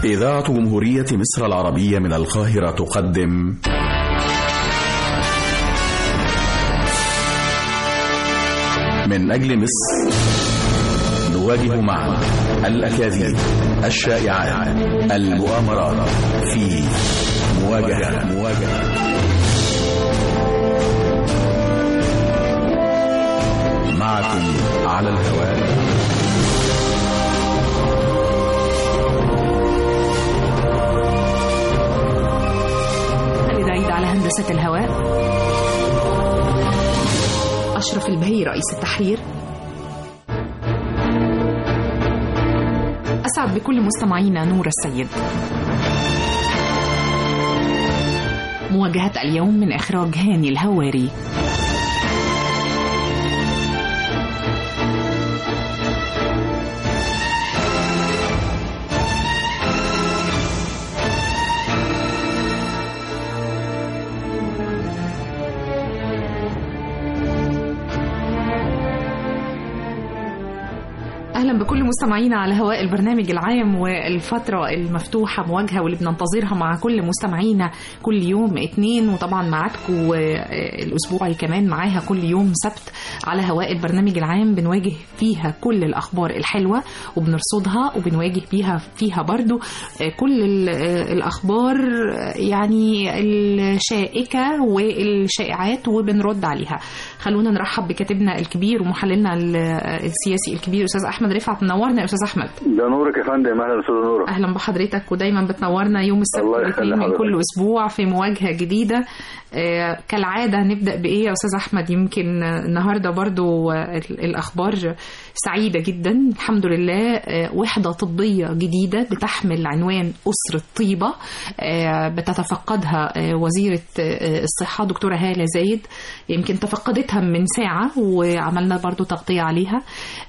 إذاعة جمهورية مصر العربية من القاهرة تقدم من أجل مصر نواجه معا الأكاذيب الشائعات المؤامرات في مواجهة مواجهة معكم على الهواء خالد عيد على هندسة الهواء أشرف البهي رئيس التحرير أسعد بكل مستمعينا نور السيد مواجهة اليوم من إخراج هاني الهواري اهلا بكل مستمعينا على هواء البرنامج العام والفتره المفتوحه مواجهه واللي بننتظرها مع كل مستمعينا كل يوم اثنين وطبعا معاكم الاسبوعي كمان معاها كل يوم سبت على هواء البرنامج العام بنواجه فيها كل الاخبار الحلوه وبنرصدها وبنواجه بيها فيها برضو كل ال- الاخبار يعني الشائكه والشائعات وبنرد عليها خلونا نرحب بكاتبنا الكبير ومحللنا ال- السياسي الكبير استاذ احمد رفعت منورنا يا استاذ احمد ده نورك يا فندم اهلا استاذ نوره اهلا بحضرتك ودايما بتنورنا يوم السبت الله والاثنين يخلي من حضرتك. كل اسبوع في مواجهه جديده آه، كالعاده نبدا بايه يا استاذ احمد يمكن آه، النهارده برضو آه، ال- الاخبار سعيده جدا الحمد لله آه، وحده طبيه جديده بتحمل عنوان اسره طيبه آه، بتتفقدها آه، وزيره آه، الصحه دكتوره هاله زايد يمكن تفقدتها من ساعه وعملنا برضو تغطيه عليها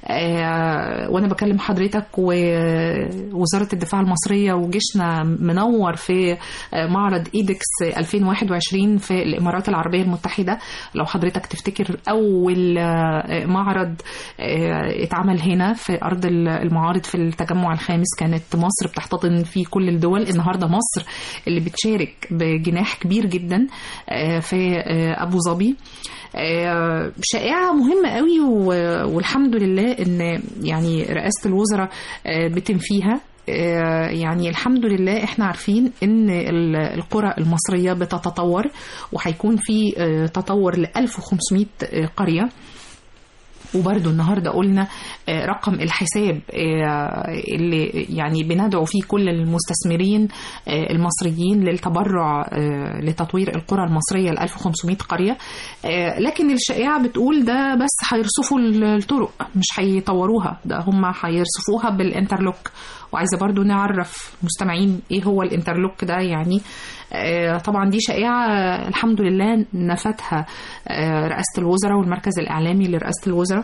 آه، وانا بكلم حضرتك ووزاره الدفاع المصريه وجيشنا منور في آه، معرض ايدكس 2021 في الامارات العربيه المتحده لو حضرتك تفتكر اول آه، معرض آه، اتعمل هنا في ارض المعارض في التجمع الخامس كانت مصر بتحتضن فيه كل الدول النهارده مصر اللي بتشارك بجناح كبير جدا آه، في آه، ابو ظبي آه، شائعة مهمة قوي و- والحمد لله ان يعني رئاسة الوزراء آه، بتنفيها آه، يعني الحمد لله احنا عارفين ان ال- القرى المصرية بتتطور وهيكون في آه، تطور ل 1500 آه، قرية وبرده النهارده قلنا آه، رقم الحساب آه، اللي يعني بندعو فيه كل المستثمرين آه، المصريين للتبرع آه، لتطوير القرى المصريه ل 1500 قريه آه، لكن الشائعه بتقول ده بس هيرصفوا الطرق مش هيطوروها ده هم هيرصفوها بالانترلوك وعايزه برضو نعرف مستمعين ايه هو الانترلوك ده يعني آه، طبعا دي شائعه آه، الحمد لله نفتها آه، رئاسه الوزراء والمركز الاعلامي لرئاسه الوزراء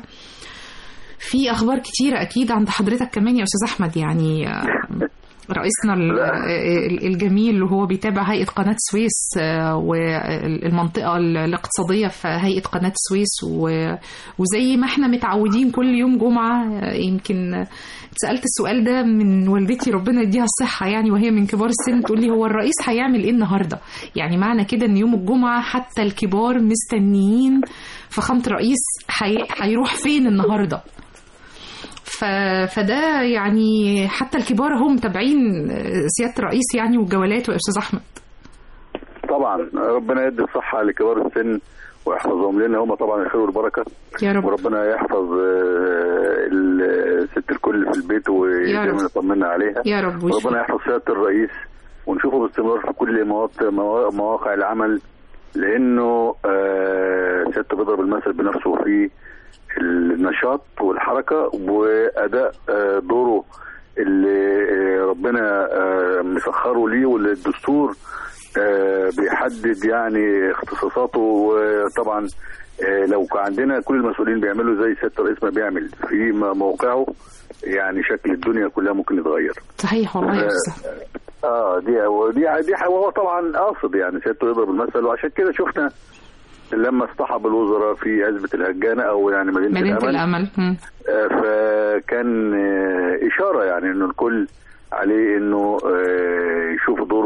في اخبار كتيره اكيد عند حضرتك كمان يا استاذ احمد يعني آه، رئيسنا ال- ال- الجميل وهو بيتابع هيئه قناه السويس آه، والمنطقه الاقتصاديه في هيئه قناه السويس و- وزي ما احنا متعودين كل يوم جمعه آه، يمكن سالت السؤال ده من والدتي ربنا يديها الصحه يعني وهي من كبار السن تقول لي هو الرئيس هيعمل ايه النهارده يعني معنى كده ان يوم الجمعه حتى الكبار مستنيين فخامه الرئيس هي- هيروح فين النهارده ف... فده يعني حتى الكبار هم متابعين سياده الرئيس يعني والجولات يا استاذ احمد طبعا ربنا يدي الصحه لكبار السن ويحفظهم لنا هم طبعا الخير والبركه يا رب وربنا يحفظ آه، الست الكل في البيت يا ودايما رب. يطمنا عليها يا رب وربنا ويشفي يحفظ سياده الرئيس ونشوفه باستمرار في كل مواقع مواقع العمل لانه آه، سيادته بيضرب المثل بنفسه في النشاط والحركه واداء آه، دوره اللي آه، ربنا آه، مسخره ليه واللي الدستور آه، بيحدد يعني اختصاصاته وطبعا آه، لو كان عندنا كل المسؤولين بيعملوا زي سياده الرئيس ما بيعمل في م- موقعه يعني شكل الدنيا كلها ممكن يتغير صحيح والله يا آه، استاذ اه دي ودي دي وهو طبعا قاصد يعني سيادته يضرب المثل وعشان كده شفنا لما اصطحب الوزراء في عزبة الهجانة او يعني مدينة, مدينه الامل الامل مم. آه، فكان آه، اشارة يعني انه الكل عليه انه آه،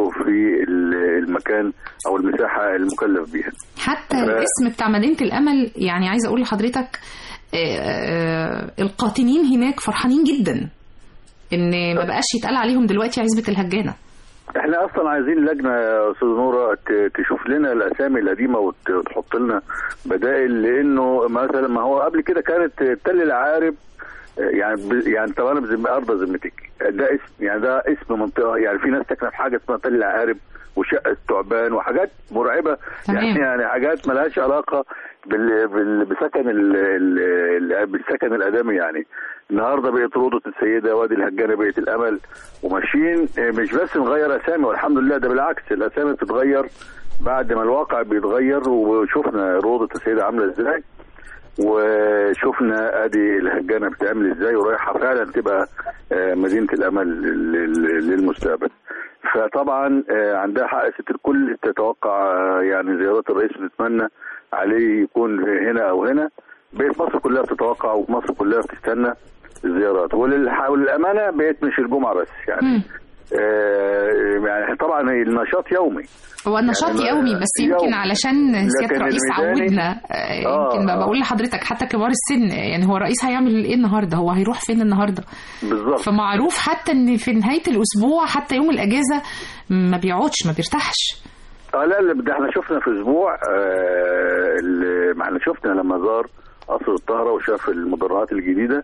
يعملوا في ال- المكان او المساحه المكلف بيها حتى ف- الاسم بتاع مدينة الأمل يعني عايزة أقول لحضرتك آه، آه، القاطنين هناك فرحانين جدا إن ما بقاش يتقال عليهم دلوقتي عزبة الهجانة احنا اصلا عايزين لجنه يا استاذ نوره ت- تشوف لنا الاسامي القديمه وت- وتحط لنا بدائل لانه مثلا ما هو قبل كده كانت تل العارب يعني ب- يعني طب انا بذم ارض ذمتك ده اسم يعني ده اسم منطقه يعني في ناس ساكنه في حاجه اسمها تل العارب وشقه الثعبان وحاجات مرعبه تمام. يعني يعني حاجات ملهاش علاقه بال بال بسكن ال ال ال بالسكن الادمي يعني النهارده بقت روضه السيده وادي الهجانه بقت الامل وماشيين مش بس نغير اسامي والحمد لله ده بالعكس الاسامي بتتغير بعد ما الواقع بيتغير وشفنا روضه السيده عامله ازاي وشفنا ادي الهجانه بتعمل ازاي ورايحه فعلا تبقى آه، مدينه الامل لل- لل- للمستقبل فطبعا آه، عندها حق ست الكل تتوقع آه، يعني زيارات الرئيس بنتمنى عليه يكون هنا او هنا بقت مصر كلها بتتوقع ومصر كلها بتستنى الزيارات وللح- وللامانه بقت مش الجمعه بس يعني مم. آه يعني طبعا النشاط يومي هو النشاط يعني يومي بس يمكن يومي. علشان سيادة لكن الرئيس الميداني- عودنا آه، آه، يمكن آه. بقول لحضرتك حتى كبار السن يعني هو الرئيس هيعمل ايه النهارده هو هيروح فين النهارده بالظبط فمعروف حتى ان في نهاية الاسبوع حتى يوم الاجازة ما بيقعدش ما بيرتاحش اه لا لا ده احنا شفنا في اسبوع آه اللي- ما احنا شفنا لما زار قصر الطهره وشاف المدرعات الجديده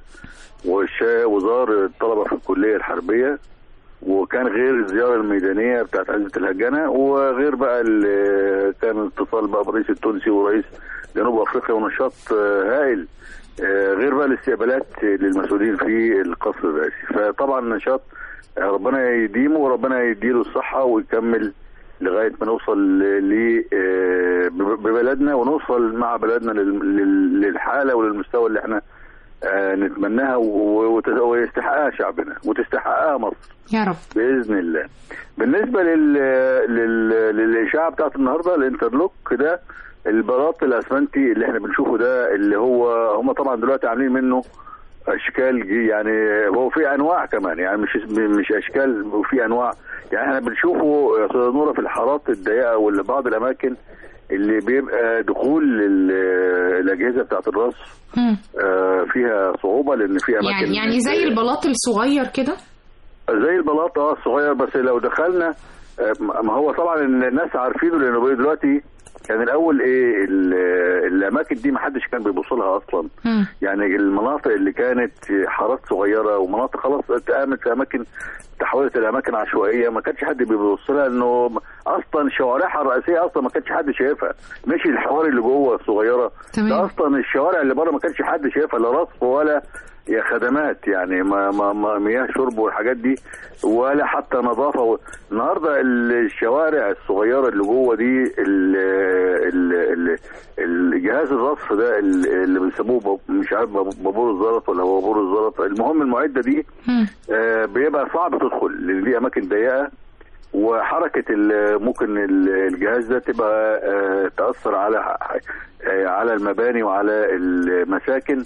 وشا وزار الطلبه في الكليه الحربيه وكان غير الزياره الميدانيه بتاعت عزبه الهجانه وغير بقى ال- كان اتصال بقى بالرئيس التونسي ورئيس جنوب افريقيا ونشاط آه، هائل آه، غير بقى الاستقبالات للمسؤولين في القصر الرئاسي فطبعا نشاط آه، ربنا يديمه وربنا يديله الصحه ويكمل لغايه ما نوصل ل آه، ببلدنا ونوصل مع بلدنا لل- لل- للحاله وللمستوى اللي احنا آه، نتمناها و- وت- ويستحقها شعبنا وتستحقها مصر يا رب باذن الله. بالنسبه لل... لل... للاشاعه بتاعت النهارده الانترلوك ده البلاط الاسمنتي اللي احنا بنشوفه ده اللي هو هم طبعا دلوقتي عاملين منه اشكال جي- يعني هو في انواع كمان يعني مش مش اشكال وفي انواع يعني احنا بنشوفه يا استاذ نوره في الحارات الضيقه واللي بعض الاماكن اللي بيبقى دخول ال- الاجهزه بتاعت الرصف مم. آه، فيها صعوبه لان في اماكن يعني يعني زي البلاط الصغير كده زي البلاط اه الصغير بس لو دخلنا آه، ما هو طبعا الناس عارفينه لانه بقى دلوقتي كان الاول ايه ال- الاماكن دي ما حدش كان بيبص لها اصلا مم. يعني المناطق اللي كانت حارات صغيره ومناطق خلاص اتقامت في اماكن تحولت الى اماكن عشوائيه ما كانش حد بيبص لها انه اصلا شوارعها الرئيسيه اصلا ما كانش حد شايفها مش الحواري اللي جوه الصغيره تمام. ده اصلا الشوارع اللي بره ما كانش حد شايفها لا رصف ولا يا خدمات يعني ما ما ما مياه شرب والحاجات دي ولا حتى نظافه و... النهارده الشوارع الصغيره اللي جوه دي ال... ال... ال... الجهاز الرصف ده ال- اللي بيسموه باب- مش عارف باب- بابور الزلط ولا هو بابور الزلط المهم المعده دي مم. آه، بيبقى صعب تدخل لان دي اماكن ضيقه وحركه ال- ممكن ال- الجهاز ده تبقى آه، تاثر على آه، على المباني وعلى المساكن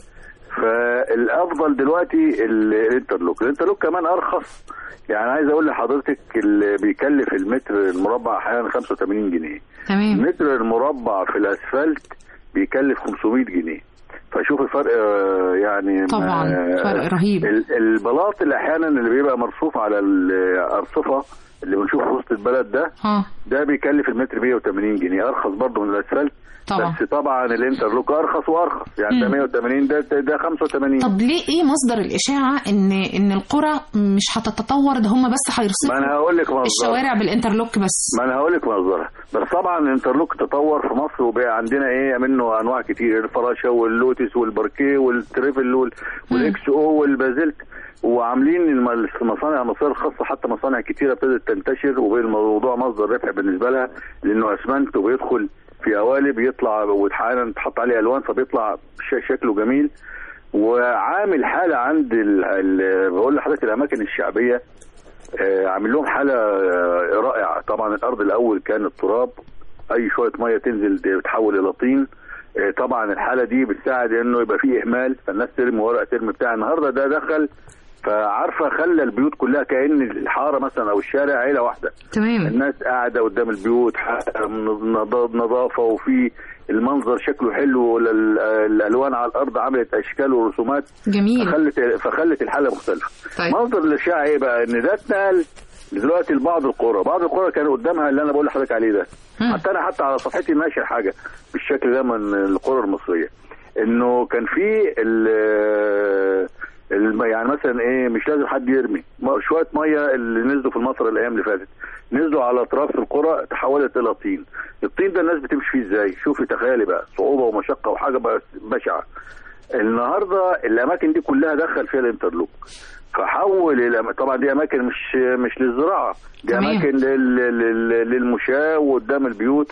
فالافضل دلوقتي ال- الانترلوك الانترلوك كمان ارخص يعني عايز اقول لحضرتك اللي بيكلف المتر المربع احيانا 85 جنيه تمام المتر المربع في الاسفلت بيكلف 500 جنيه فشوف الفرق آه، يعني ما- طبعا فرق رهيب ال- البلاط اللي احيانا اللي بيبقى مرصوف على الارصفه اللي بنشوفه في وسط البلد ده اه ده بيكلف المتر 180 جنيه ارخص برضه من الاسفلت طبعا بس طبعا الانترلوك ارخص وارخص يعني ده مم. 180 ده ده 85 طب ليه ايه مصدر الاشاعه ان ان القرى مش هتتطور ده هم بس ما هيرصفوا انا هقول لك مصدرها الشوارع بالانترلوك بس ما انا هقول لك مصدرها بس طبعا الانترلوك تطور في مصر وبقى عندنا ايه منه انواع كتير الفراشه واللوتس والباركيه والتريفل وال- والاكس او والبازلت وعاملين الم- المصانع المصريه الخاصه حتى مصانع كتيره ابتدت تنتشر وبقى الموضوع مصدر ربح بالنسبه لها لانه اسمنت وبيدخل في قوالب يطلع واحيانا تحط عليه الوان فبيطلع ش- شكله جميل وعامل حاله عند ال... ال... بقول لحضرتك الاماكن الشعبيه آه، عامل لهم حاله آه، رائعه طبعا الارض الاول كانت تراب اي شويه ميه تنزل تتحول الى طين آه، طبعا الحاله دي بتساعد انه يبقى فيه اهمال فالناس ترمي ورق ترمي بتاع النهارده ده دخل فعارفه خلى البيوت كلها كأن الحاره مثلا او الشارع عيله واحده تمام الناس قاعده قدام البيوت ح- نض- نظافه وفي المنظر شكله حلو ولا ال- الالوان على الارض عملت اشكال ورسومات جميل فخلت فخلت الحاله مختلفه طيب منظر الاشاعه ايه بقى ان ده اتنقل دلوقتي لبعض القرى بعض القرى كان قدامها اللي انا بقول لحضرتك عليه ده مم. حتى انا حتى على صفحتي ناشر حاجه بالشكل ده من القرى المصريه انه كان في ال- الم- يعني مثلا ايه مش لازم حد يرمي م- شويه ميه اللي نزلوا في المطر الايام اللي فاتت نزلوا على اطراف القرى تحولت الى طين الطين ده الناس بتمشي فيه ازاي شوفي تخيلي بقى صعوبه ومشقه وحاجه بقى بشعه النهارده الاماكن دي كلها دخل فيها الانترلوك فحول الأم... طبعا دي اماكن مش مش للزراعه دي تمام. اماكن لل... لل... للمشاة وقدام البيوت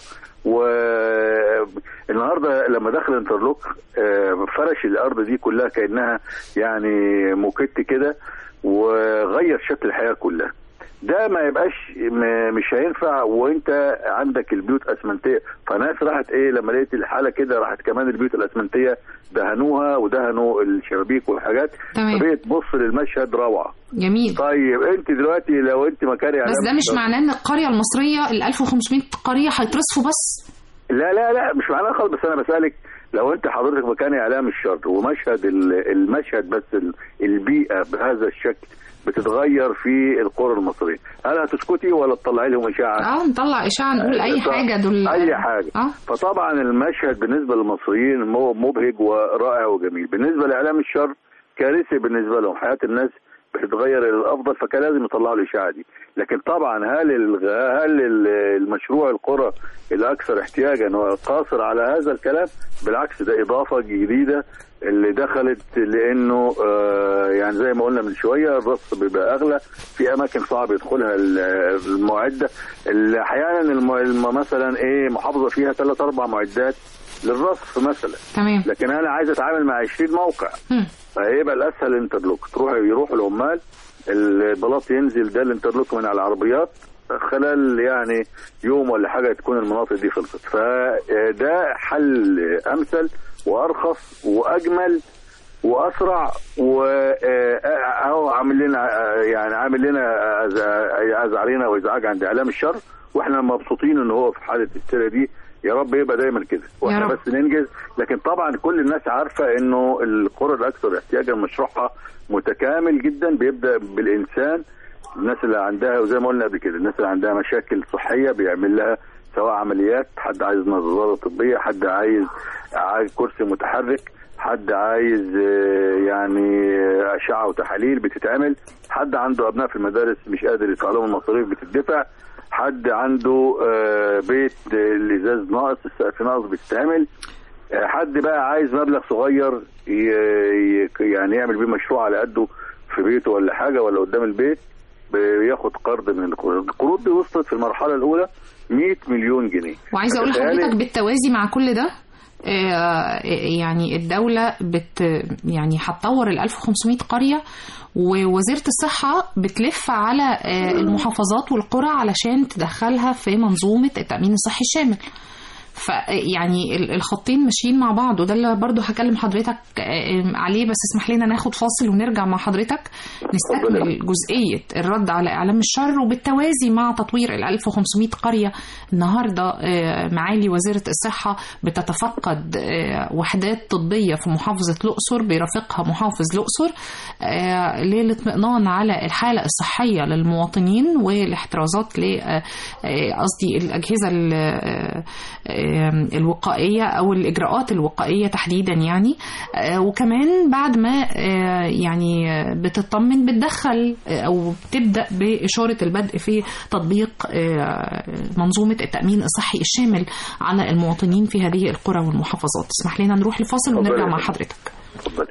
والنهارده لما دخل الانترلوك آه، فرش الارض دي كلها كانها يعني موكيت كده وغير شكل الحياه كلها ده ما يبقاش م- مش هينفع وانت عندك البيوت اسمنتيه فناس راحت ايه لما لقيت الحاله كده راحت كمان البيوت الاسمنتيه دهنوها ودهنوا الشبابيك والحاجات تمام. فبقيت تبص للمشهد روعه جميل طيب انت دلوقتي لو انت مكاني بس ده مش معناه ان القريه المصريه ال 1500 قريه هيترصفوا بس لا لا لا مش معناها خالص بس انا بسالك لو انت حضرتك مكان اعلام الشر ومشهد ال- المشهد بس ال- البيئه بهذا الشكل بتتغير في القرى المصريه هل هتسكتي ولا تطلعي لهم اشاعه؟ اه نطلع اشاعه نقول اي طب- حاجه دول اي حاجه اه فطبعا المشهد بالنسبه للمصريين مو- مبهج ورائع وجميل بالنسبه لاعلام الشر كارثي بالنسبه لهم حياه الناس بتتغير الى الافضل فكان لازم يطلعوا الاشاعه دي لكن طبعا هل الغ- هل ال- المشروع القرى الاكثر احتياجا هو قاصر على هذا الكلام بالعكس ده اضافه جديده اللي دخلت لانه آه، يعني زي ما قلنا من شويه الرص بيبقى اغلى في اماكن صعب يدخلها ال- المعده اللي احيانا الم- الم- مثلا ايه محافظه فيها ثلاث اربع معدات للرصف مثلا تمام لكن انا عايز اتعامل مع 20 موقع مم. فهيبقى الاسهل الانترلوك تروح يروحوا العمال البلاط ينزل ده الانترلوك من على العربيات خلال يعني يوم ولا حاجه تكون المناطق دي خلصت فده حل امثل وارخص واجمل واسرع وهو عامل لنا يعني عامل لنا أز- ازعرينا وازعاج عند اعلام الشر واحنا مبسوطين ان هو في حاله السيره دي يا رب يبقى دايما كده واحنا رب. بس ننجز لكن طبعا كل الناس عارفه انه القرى الاكثر احتياجا مشروعها متكامل جدا بيبدا بالانسان الناس اللي عندها وزي ما قلنا قبل كده الناس اللي عندها مشاكل صحيه بيعمل لها سواء عمليات حد عايز نظاره طبيه حد عايز عايز كرسي متحرك حد عايز آه، يعني آه، اشعه وتحاليل بتتعمل حد عنده ابناء في المدارس مش قادر يدفع لهم المصاريف بتدفع حد عنده آه، بيت آه، الازاز ناقص السقف ناقص بتتعمل آه، حد بقى عايز مبلغ صغير ي- ي- يعني يعمل بيه مشروع على قده في بيته ولا حاجه ولا قدام البيت بياخد قرض من القروض القروض دي وصلت في المرحله الاولى 100 مليون جنيه وعايزه اقول فتخيلي- لحضرتك بالتوازي مع كل ده آه، يعني الدولة بت يعني هتطور ال 1500 قرية ووزيرة الصحة بتلف على آه، المحافظات والقرى علشان تدخلها في منظومة التأمين الصحي الشامل فيعني ال- الخطين ماشيين مع بعض وده اللي برضو هكلم حضرتك آه، عليه بس اسمح لنا ناخد فاصل ونرجع مع حضرتك نستكمل جزئية الرد على إعلام الشر وبالتوازي مع تطوير ال 1500 قرية النهاردة آه، معالي وزيرة الصحة بتتفقد آه، وحدات طبية في محافظة الأقصر بيرافقها محافظ الأقصر آه، للاطمئنان على الحالة الصحية للمواطنين والاحترازات ل آه، آه، قصدي الأجهزة ال- آه، آه، الوقائية أو الإجراءات الوقائية تحديدا يعني آه، وكمان بعد ما آه، يعني آه، بتطمن بتدخل آه، أو بتبدأ بإشارة البدء في تطبيق آه، منظومة التأمين الصحي الشامل على المواطنين في هذه القرى والمحافظات اسمح لنا نروح لفاصل ونرجع مع حضرتك اتفضلي.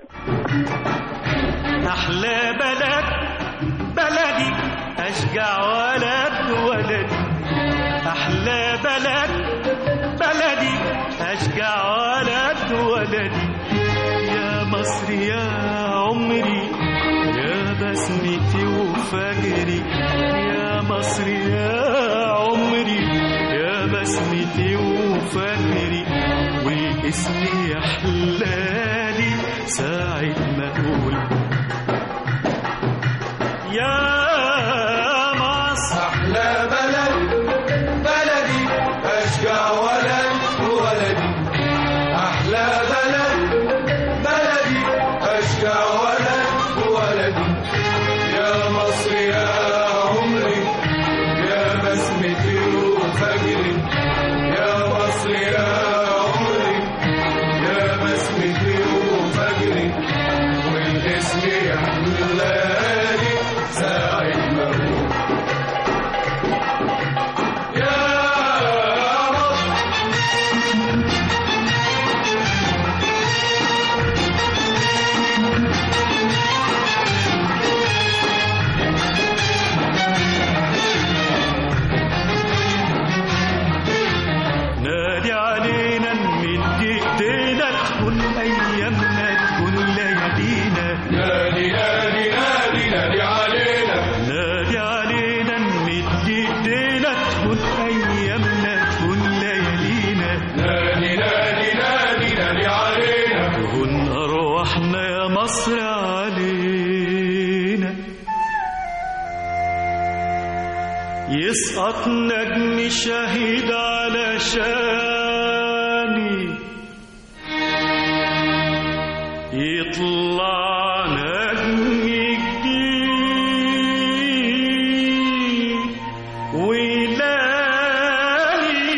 أحلى بلد بلدي أشجع ولد ولدي أحلى بلد بلدي أشجع ولد ولدي يا مصر يا عمري يا بسمتي وفجري يا مصر يا عمري يا بسمتي وفجري والاسم يحلالي ساعة ما أقول يا مصر أحلى بلد بلدي أشجع ولد ولدي أحلى بلد بلدي أشجع ولد ولدي يا مصر يا عمري يا بسمتي وفجري يا مصر يا عمري يا بسمتي وفجري والاسم يحلالي ساعة ما أقول يا مصر نادي علينا نمد ايدينا تكون ايامنا تكون ليالينا نادي نادي نادي نادي علينا نادي علينا نمد ايدينا تكون ايامنا تكون ليالينا نادي نادي نادي نادي علينا تكون ارواحنا يا مصر علينا يسقط نجم شهيد على شاني يطلع نجم جديد ويلاقي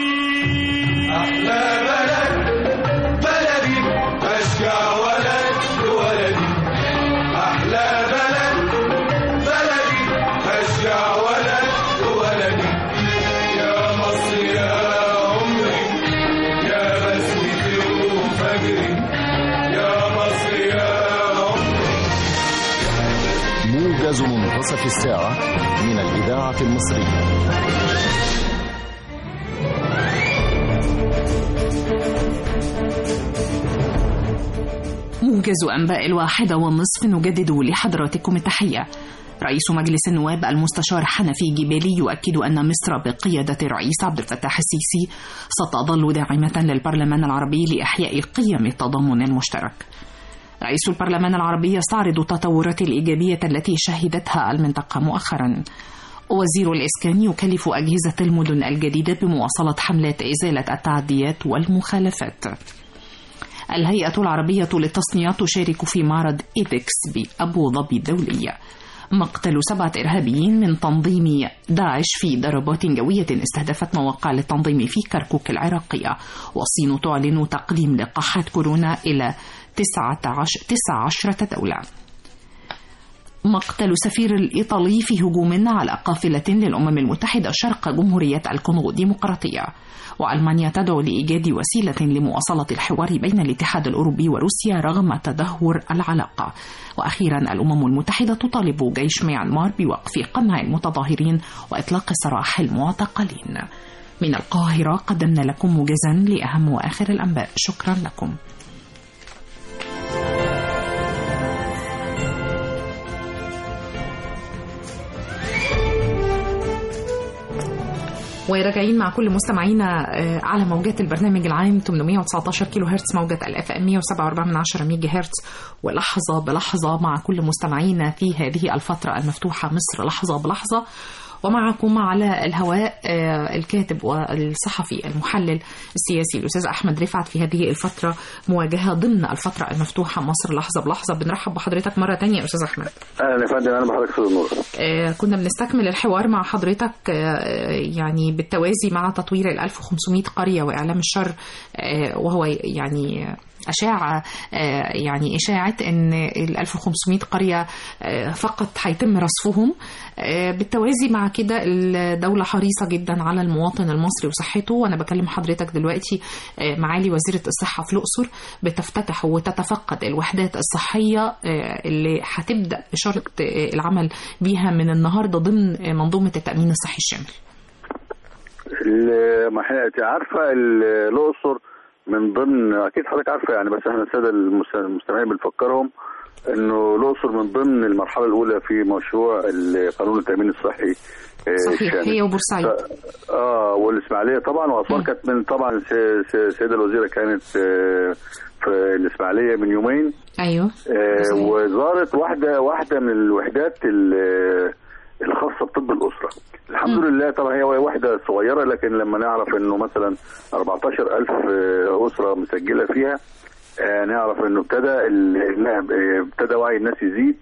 أحلى بلد بلدي أشجع ولد ولدي أحلى بلد بلدي أشجع ولد ولدي يا مصر يا عمري يا بسمتي وفجري يا مصر يا عمري موجز منتصف الساعة من الإذاعة المصرية موجز أنباء الواحدة والنصف نجدد لحضراتكم التحية رئيس مجلس النواب المستشار حنفي جبالي يؤكد أن مصر بقيادة الرئيس عبد الفتاح السيسي ستظل داعمة للبرلمان العربي لإحياء قيم التضامن المشترك رئيس البرلمان العربي يستعرض التطورات الإيجابية التي شهدتها المنطقة مؤخرا وزير الإسكان يكلف أجهزة المدن الجديدة بمواصلة حملات إزالة التعديات والمخالفات الهيئة العربية للتصنيع تشارك في معرض إيبكس بأبو ظبي الدولي مقتل سبعة إرهابيين من تنظيم داعش في ضربات جوية استهدفت مواقع للتنظيم في كركوك العراقية والصين تعلن تقديم لقاحات كورونا إلى 19 19 دولة مقتل سفير الإيطالي في هجوم على قافلة للأمم المتحدة شرق جمهورية الكونغو الديمقراطية وألمانيا تدعو لإيجاد وسيلة لمواصلة الحوار بين الاتحاد الأوروبي وروسيا رغم تدهور العلاقة وأخيرا الأمم المتحدة تطالب جيش ميانمار بوقف قمع المتظاهرين وإطلاق سراح المعتقلين من القاهرة قدمنا لكم موجزا لأهم وآخر الأنباء شكرا لكم وراجعين مع كل مستمعينا آه، على موجات البرنامج العام 819 كيلو هرتز موجة الاف ام 107.4 من 10 ميجا هرتز ولحظة بلحظة مع كل مستمعينا في هذه الفترة المفتوحة مصر لحظة بلحظة ومعكم على الهواء آه، الكاتب والصحفي المحلل السياسي الأستاذ أحمد رفعت في هذه الفترة مواجهة ضمن الفترة المفتوحة مصر لحظة بلحظة بنرحب بحضرتك مرة تانية يا أستاذ أحمد اهلا يا فندم انا بحضرتك استاذ نور آه، كنا بنستكمل الحوار مع حضرتك آه، يعني بالتوازي مع تطوير ال 1500 قرية وإعلام الشر آه، وهو يعني أشاعة آه، يعني إشاعة أن ال 1500 قرية آه، فقط هيتم رصفهم آه، بالتوازي مع كده الدولة حريصة جدا على المواطن المصري وصحته وأنا بكلم حضرتك دلوقتي آه، معالي وزيرة الصحة في الأقصر بتفتتح وتتفقد الوحدات الصحية آه، اللي هتبدأ بشرط آه، العمل بيها من النهاردة ضمن آه، منظومة التأمين الصحي الشامل ال- ما احنا انت عارفه ال- الاقصر من ضمن اكيد حضرتك عارفه يعني بس احنا الساده المس- المستمعين بنفكرهم انه الاقصر من ضمن المرحله الاولى في مشروع ال- قانون التامين الصحي آه، صحيح الشامل. هي وبورسعيد ف- اه والاسماعيليه طبعا واسوان مم. كانت من طبعا س- س- السيده الوزيره كانت آه، في الاسماعيليه من يومين ايوه آه، صحيح. وزارت واحده واحده من الوحدات ال- الخاصه بطب الاسره الحمد مم. لله طبعا هي وحده صغيره لكن لما نعرف انه مثلا 14000 آه، اسره مسجله فيها آه، نعرف انه ابتدى ال- آه، ابتدى وعي الناس يزيد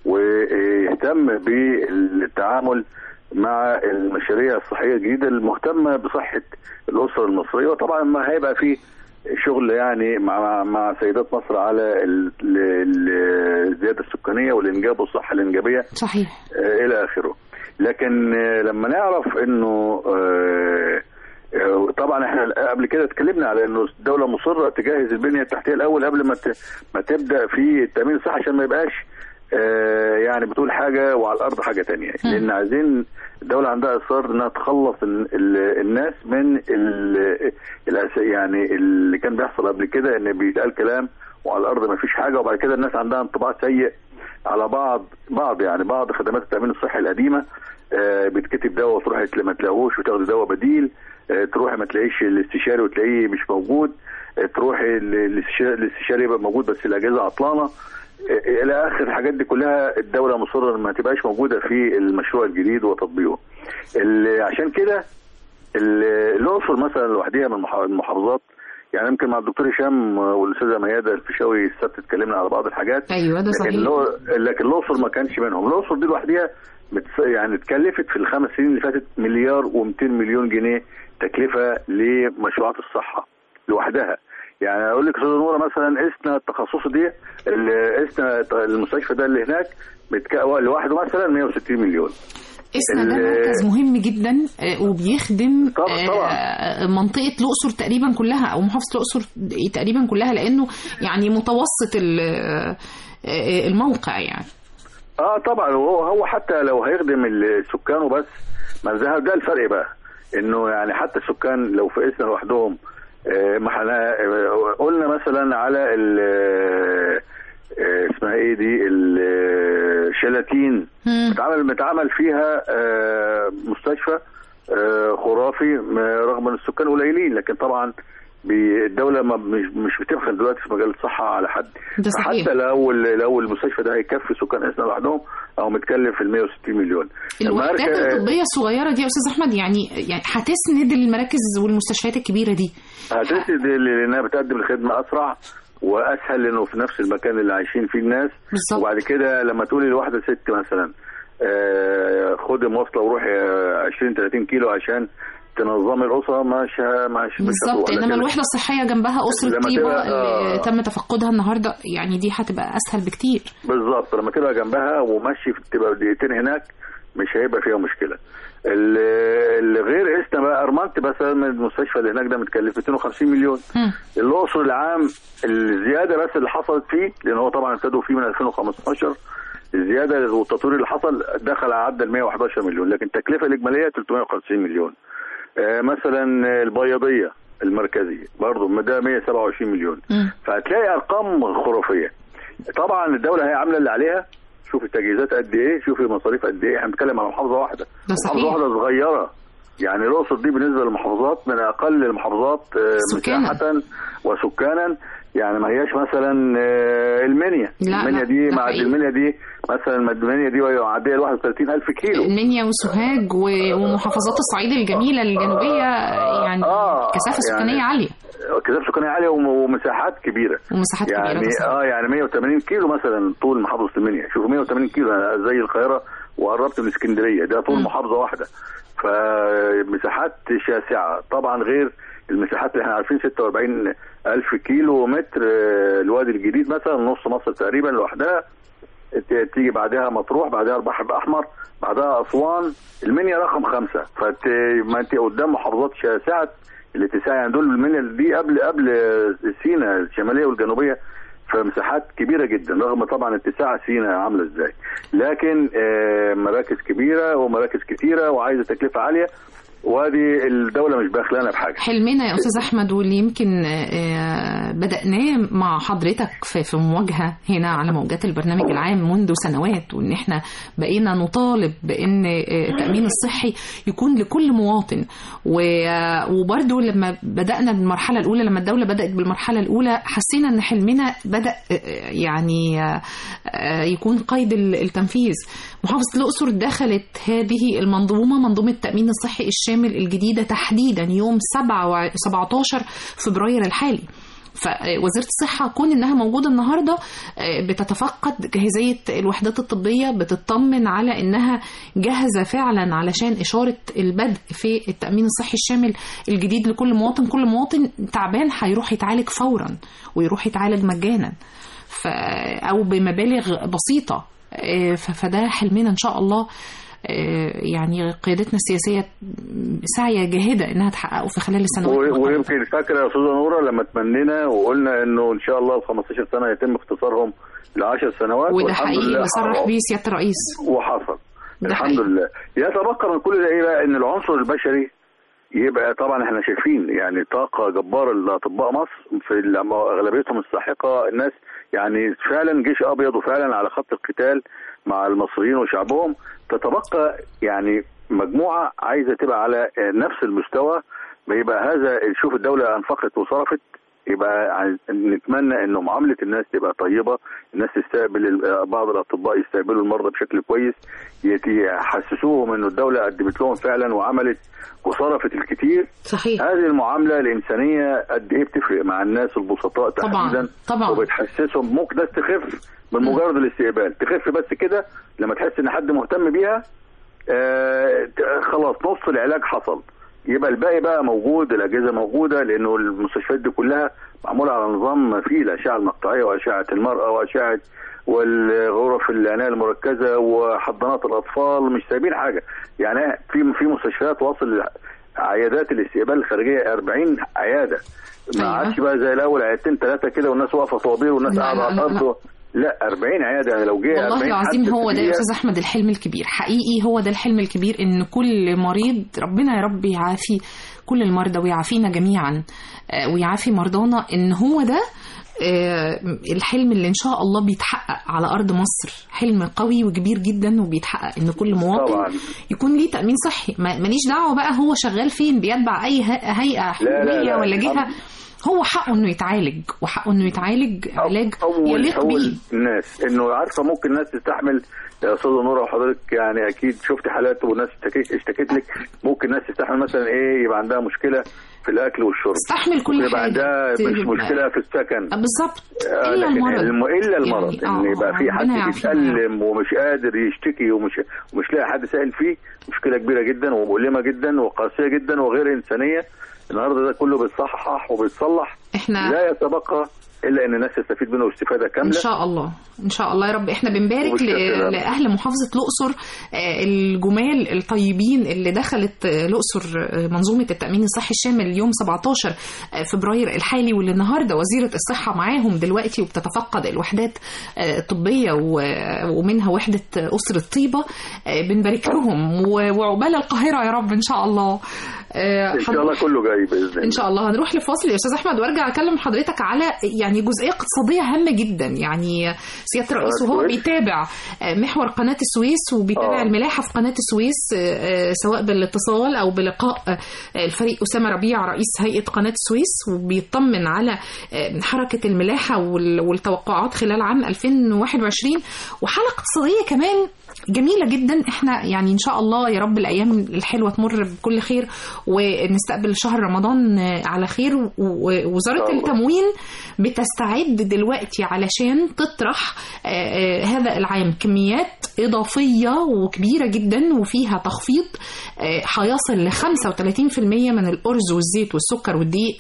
ويهتم بالتعامل مع المشاريع الصحيه الجديده المهتمه بصحه الاسره المصريه وطبعا ما هيبقى فيه شغل يعني مع مع سيدات مصر على ال- ال- الزياده السكانيه والانجاب والصحه الانجابيه صحيح آه، الى اخره لكن آه، لما نعرف انه آه، آه، طبعا احنا قبل كده اتكلمنا على انه الدوله مصره تجهز البنيه التحتيه الاول قبل ما ت- ما تبدا في التامين الصحي عشان ما يبقاش آه، يعني بتقول حاجه وعلى الارض حاجه تانية مم. لان عايزين الدوله عندها اصرار انها تخلص ال- ال- الناس من ال- الأس- يعني اللي كان بيحصل قبل كده ان بيتقال كلام وعلى الارض ما فيش حاجه وبعد كده الناس عندها انطباع سيء على بعض بعض يعني بعض خدمات التامين الصحي القديمه آه، بتكتب دواء وتروح ما تلاقوش وتاخد دواء بديل آه، تروح ما تلاقيش الاستشاري وتلاقيه مش موجود آه، تروح ال- الاستشاري الاستشاري يبقى موجود بس الاجهزه عطلانه آه، الى اخر الحاجات دي كلها الدوله مصره ما تبقاش موجوده في المشروع الجديد وتطبيقه ال- عشان كده ال- الاقصر مثلا لوحديها من المح- المحافظات يعني يمكن مع الدكتور هشام والاستاذه ميادة الفيشاوي السبت اتكلمنا على بعض الحاجات ايوه ده لكن صحيح الأ- لكن الاقصر ما كانش منهم الاقصر دي لوحديها متس- يعني اتكلفت في الخمس سنين اللي فاتت مليار و200 مليون جنيه تكلفه لمشروعات الصحه لوحدها يعني اقول لك استاذه نوره مثلا اسنا التخصص دي ال- اسنا المستشفى ده اللي هناك متك- لوحده مثلا 160 مليون اسنا ده ال- مركز مهم جدا آه، وبيخدم طبعا- طبعا. آه، منطقة الأقصر تقريبا كلها أو محافظة الأقصر تقريبا كلها لأنه يعني متوسط ال- آه، آه، الموقع يعني اه طبعا هو هو حتى لو هيخدم السكان وبس ما ده ده الفرق بقى انه يعني حتى السكان لو في اسنا لوحدهم آه، ما احنا آه، قلنا مثلا على ال آه، اسمها ايه دي الشلاتين مم. متعمل متعمل فيها آه، مستشفى آه، خرافي م- رغم ان السكان قليلين لكن طبعا بي- الدولة ما مش مش بتبخل دلوقتي في مجال الصحة على حد ده صحيح. حتى لو ال- لو المستشفى ده هيكفي سكان اسنا لوحدهم او متكلف في ال 160 مليون لما الوحدات أركب- الطبية الصغيرة دي يا أستاذ أحمد يعني يعني هتسند المراكز والمستشفيات الكبيرة دي هتسند لانها بتقدم الخدمه اسرع واسهل لانه في نفس المكان اللي عايشين فيه الناس بالظبط. وبعد كده لما تقولي لواحده ست مثلا آه، خدي مواصله وروحي آه، 20 30 كيلو عشان تنظمي الاسره مش ه- مش مش بالظبط هتروح. انما لكن- الوحده الصحيه جنبها اسره لما طيبه تبقى- اللي آه. تم تفقدها النهارده يعني دي هتبقى اسهل بكتير بالظبط لما تبقى جنبها ومشي تبقى دقيقتين هناك مش هيبقى فيها مشكله ال- اللي غير اسنا بقى ارمنت مثلا من المستشفى اللي هناك ده متكلف 250 مليون مم. الاقصر العام الزياده بس اللي حصلت فيه لان هو طبعا ابتدوا فيه من 2015 الزياده والتطوير اللي حصل دخل عدى ال 111 مليون لكن التكلفه الاجماليه 350 مليون آه مثلا البياضيه المركزيه برضه ده 127 مليون مم. فهتلاقي ارقام خرافيه طبعا الدوله هي عامله اللي عليها شوف التجهيزات قد ايه شوف المصاريف قد ايه احنا بنتكلم على محافظه واحده ده صحيح. محافظه واحده صغيره يعني الاقصر دي بالنسبه للمحافظات من اقل المحافظات آه، سكانا. مساحه وسكانا يعني ما هياش مثلا آه، المنيا لا، المنيا لا، دي ده مع حقيقي. المنيا دي مثلا المنيا دي معديه ال 31000 كيلو المنيا وسوهاج و- ومحافظات الصعيد الجميله الجنوبيه يعني آه، كثافه يعني- سكانيه عاليه كثافه سكانيه عاليه وم- ومساحات كبيره ومساحات كبيره يعني ده صحيح. اه يعني 180 كيلو مثلا طول محافظه المنيا شوفوا 180 كيلو أنا زي القاهره وقربت من اسكندريه ده طول مم. محافظه واحده فمساحات شاسعه طبعا غير المساحات اللي احنا عارفين 46 الف كيلو متر آه، الوادي الجديد مثلا نص مصر تقريبا لوحدها ت- تيجي بعدها مطروح بعدها البحر الاحمر بعدها اسوان المنيا رقم خمسه فت ما انت قدام محافظات شاسعه الاتساع يعني دول المنيا دي قبل قبل سينا الشماليه والجنوبيه فمساحات كبيره جدا رغم طبعا اتساع سينا عامله ازاي لكن آه، مراكز كبيره ومراكز كتيره وعايزه تكلفه عاليه وادي الدوله مش باخلانا بحاجه حلمنا يا استاذ احمد واللي يمكن آه، بداناه مع حضرتك في في مواجهه هنا على موجات البرنامج العام منذ سنوات وان احنا بقينا نطالب بان آه، التامين الصحي يكون لكل مواطن و- وبرده لما بدانا بالمرحله الاولى لما الدوله بدات بالمرحله الاولى حسينا ان حلمنا بدا آه، آه، يعني آه، آه، يكون قيد ال- التنفيذ محافظه الاقصر دخلت هذه المنظومه منظومه التامين الصحي الشامل الجديده تحديدا يوم 7 و 17 فبراير الحالي فوزاره الصحه كون انها موجوده النهارده آه، بتتفقد جاهزيه الوحدات الطبيه بتطمن على انها جاهزه فعلا علشان اشاره البدء في التامين الصحي الشامل الجديد لكل مواطن كل مواطن تعبان هيروح يتعالج فورا ويروح يتعالج مجانا ف او بمبالغ بسيطه آه، ف- فده حلمنا ان شاء الله آه، يعني قيادتنا السياسيه سعيه جاهده انها تحققه في خلال السنوات و- المقبلة. ويمكن فاكره يا استاذه نوره لما تمنينا وقلنا انه ان شاء الله ال 15 سنه يتم اختصارهم ل 10 سنوات وده والحمد حقيقي لله اللي صرح حققوا. بيه سياده الرئيس وحصل ده الحمد حقيقي. لله يتبقى من كل ده ايه بقى ان العنصر البشري يبقى طبعا احنا شايفين يعني طاقه جباره لاطباء مصر في ال- اغلبيتهم الساحقه الناس يعني فعلا جيش ابيض وفعلا على خط القتال مع المصريين وشعبهم تتبقى يعني مجموعه عايزه تبقى على نفس المستوى يبقى هذا شوف الدوله انفقت وصرفت يبقى عايز- نتمنى انه معامله الناس تبقى طيبه الناس تستقبل ال- بعض الاطباء يستقبلوا المرضى بشكل كويس يت- يحسسوهم انه الدوله قدمت لهم فعلا وعملت وصرفت الكتير صحيح هذه المعامله الانسانيه قد ايه بتفرق مع الناس البسطاء طبعاً، تحديدا طبعاً. وبتحسسهم ممكن ناس تخف من مجرد الاستقبال تخف بس كده لما تحس ان حد مهتم بيها آه ت- خلاص نص العلاج حصل يبقى الباقي بقى موجود الاجهزه موجوده لانه المستشفيات دي كلها معموله على نظام فيه الاشعه المقطعيه واشعه المراه واشعه والغرف العنايه المركزه وحضانات الاطفال مش سايبين حاجه يعني في في مستشفيات واصل عيادات الاستقبال الخارجيه 40 عياده ما أيوة. عادش بقى زي الاول عيادتين ثلاثه كده والناس واقفه طوابير والناس لا، قاعده لا، على لا، الارض لا 40 عياده يعني لو جه والله 40 العظيم حد هو في ده يا الدقيقة، استاذ احمد الحلم الكبير حقيقي هو ده الحلم الكبير ان كل مريض ربنا يا رب يعافي كل المرضى ويعافينا جميعا آه، ويعافي مرضانا ان هو ده آه، الحلم اللي ان شاء الله بيتحقق على ارض مصر حلم قوي وكبير جدا وبيتحقق ان كل مواطن طبعاً. يكون ليه تامين صحي ما- ماليش دعوه بقى هو شغال فين بيتبع اي ه- هيئه لا، لا، حكوميه لا، ولا جهه الحمد. هو حقه انه يتعالج وحقه انه يتعالج علاج اول يليق اول بيه الناس انه عارفه ممكن الناس تستحمل يا استاذه نوره وحضرتك يعني اكيد شفت حالات وناس اشتكيت اشتكت لك ممكن ناس تستحمل مثلا ايه يبقى عندها مشكله في الاكل والشرب استحمل كل ممكن يبقى حاجه عندها مش تبقى- مشكله في السكن آه، بالظبط آه، الا لكن المرض الم... الا المرض يعني، ان آه، يبقى في ربنا حد يعافينا. بيتألم ومش قادر يشتكي ومش ومش لاقي حد سائل فيه مشكله كبيره جدا ومؤلمه جدا وقاسيه جدا وغير انسانيه النهارده ده كله بيتصحح وبيتصلح احنا لا يتبقى الا ان الناس تستفيد منه استفاده ان كامله شاء الله ان شاء الله يا رب احنا بنبارك وبالشكل ل- ده. لاهل محافظه الاقصر آه، الجمال الطيبين اللي دخلت آه، الاقصر آه، منظومه التامين الصحي الشامل يوم 17 آه، فبراير الحالي واللي النهارده وزيره الصحه معاهم دلوقتي وبتتفقد الوحدات آه، الطبيه و- ومنها وحده اسره طيبه آه، بنبارك لهم و- وعقبال القاهره يا رب ان شاء الله آه، ان شاء الله كله جاي باذن الله ان شاء الله هنروح لفاصل يا استاذ احمد وارجع اكلم حضرتك على يعني جزئيه اقتصاديه هامه جدا يعني سياده الرئيس آه، وهو كويس. بيتابع آه، محور قناه السويس وبيتابع آه. الملاحه في قناه السويس آه، آه، سواء بالاتصال او بلقاء آه، الفريق اسامه ربيع رئيس هيئه قناه السويس وبيطمن على آه، حركه الملاحه وال- والتوقعات خلال عام 2021 وحاله اقتصاديه كمان جميله جدا احنا يعني ان شاء الله يا رب الايام الحلوه تمر بكل خير ونستقبل شهر رمضان آه، على خير و- ووزاره شاء الله. التموين بتستعد دلوقتي علشان تطرح آه، آه، هذا العام كميات اضافيه وكبيره جدا وفيها تخفيض آه، هيصل ل 35% من الارز والزيت والسكر والدقيق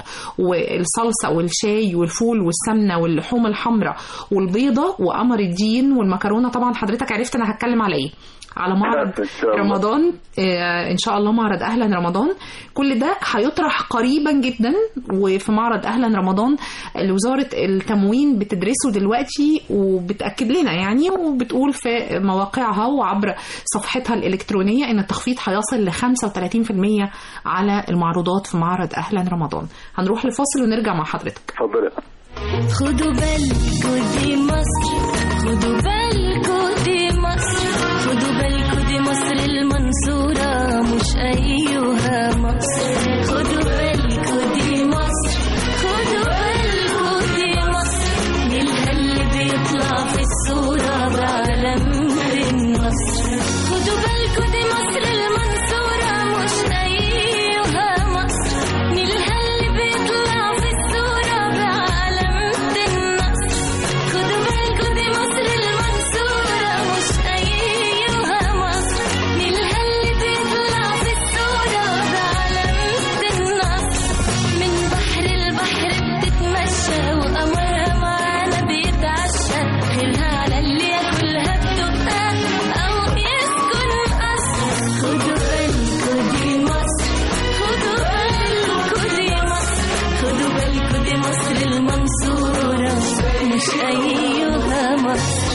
والصلصه والشاي والفول والسمنه واللحوم الحمراء والبيضه وقمر الدين والمكرونه طبعا حضرتك عرفت انا هتكلم على ايه على معرض إن شاء الله. رمضان آه، ان شاء الله معرض اهلا رمضان كل ده هيطرح قريبا جدا وفي معرض اهلا رمضان اللي وزاره التموين بتدرسه دلوقتي وبتاكد لنا يعني وبتقول في مواقعها وعبر صفحتها الالكترونيه ان التخفيض هيصل ل 35% على المعروضات في معرض اهلا رمضان هنروح لفاصل ونرجع مع حضرتك اتفضل خدوا بالكوا دي مصر خدوا بالكوا دي مصر خدوا بالكوا دي مصر المنصورة مش أيها مصر خدوا بالكوا دي مصر خدوا بالكوا دي مصر نيلها اللي بيطلع في الصورة بعلامة النصر خدوا بالكوا دي مصر المنصورة مش أيها مصر نيلها اللي بيطلع في الصورة بعلامة النصر خدوا بالكوا دي مصر المنصورة مش أيها مصر نيلها اللي بيطلع في الصورة بعلامة النصر من بحر البحر بتتمشى وقمرها معانا بيتعشى خيرها على اللي ياكلها بتبقى أو يسكن قصر خدوا بالكوا دي مصر خدوا بالكوا دي مصر خدوا بالكوا دي مصر المنصورة مش أيها مصر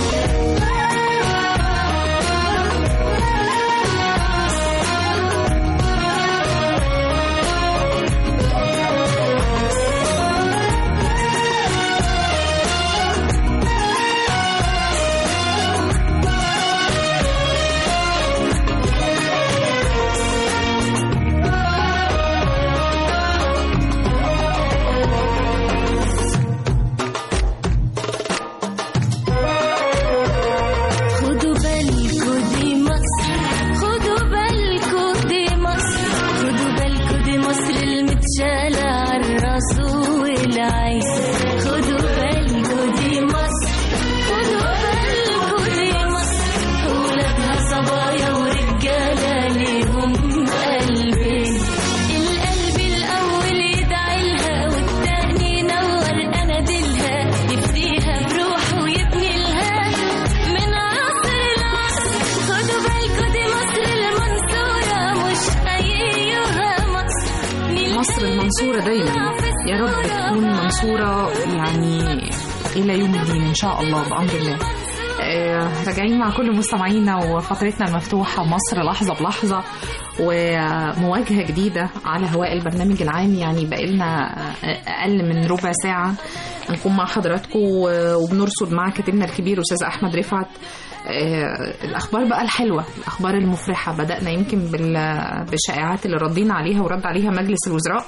خدوا بالكوا دي مصر خدوا بالكوا دي مصر خدوا بالكوا دي مصر المتشالة عالراس والعيس خدوا بالكوا دي مصر خدوا بالكوا دي مصر ولادها صبايا ورجالة ليهم قلبين القلب الأول يدعي لها والتاني ينور أناديلها يفديها بروحه ويبني لها من عصر العصر خدوا بالكوا دي مصر المنصورة مش أيها مصر مصر المنصورة دايما يا رب تكون منصورة يعني إلى يوم الدين إن شاء الله بأمر الله آه، راجعين مع كل مستمعينا وفترتنا المفتوحة مصر لحظة بلحظة ومواجهة جديدة على هواء البرنامج العام يعني بقالنا أقل من ربع ساعة نكون مع حضراتكم وبنرصد مع كاتبنا الكبير أستاذ أحمد رفعت آه، الأخبار بقى الحلوة الأخبار المفرحة بدأنا يمكن بال- بالشائعات اللي ردينا عليها ورد عليها مجلس الوزراء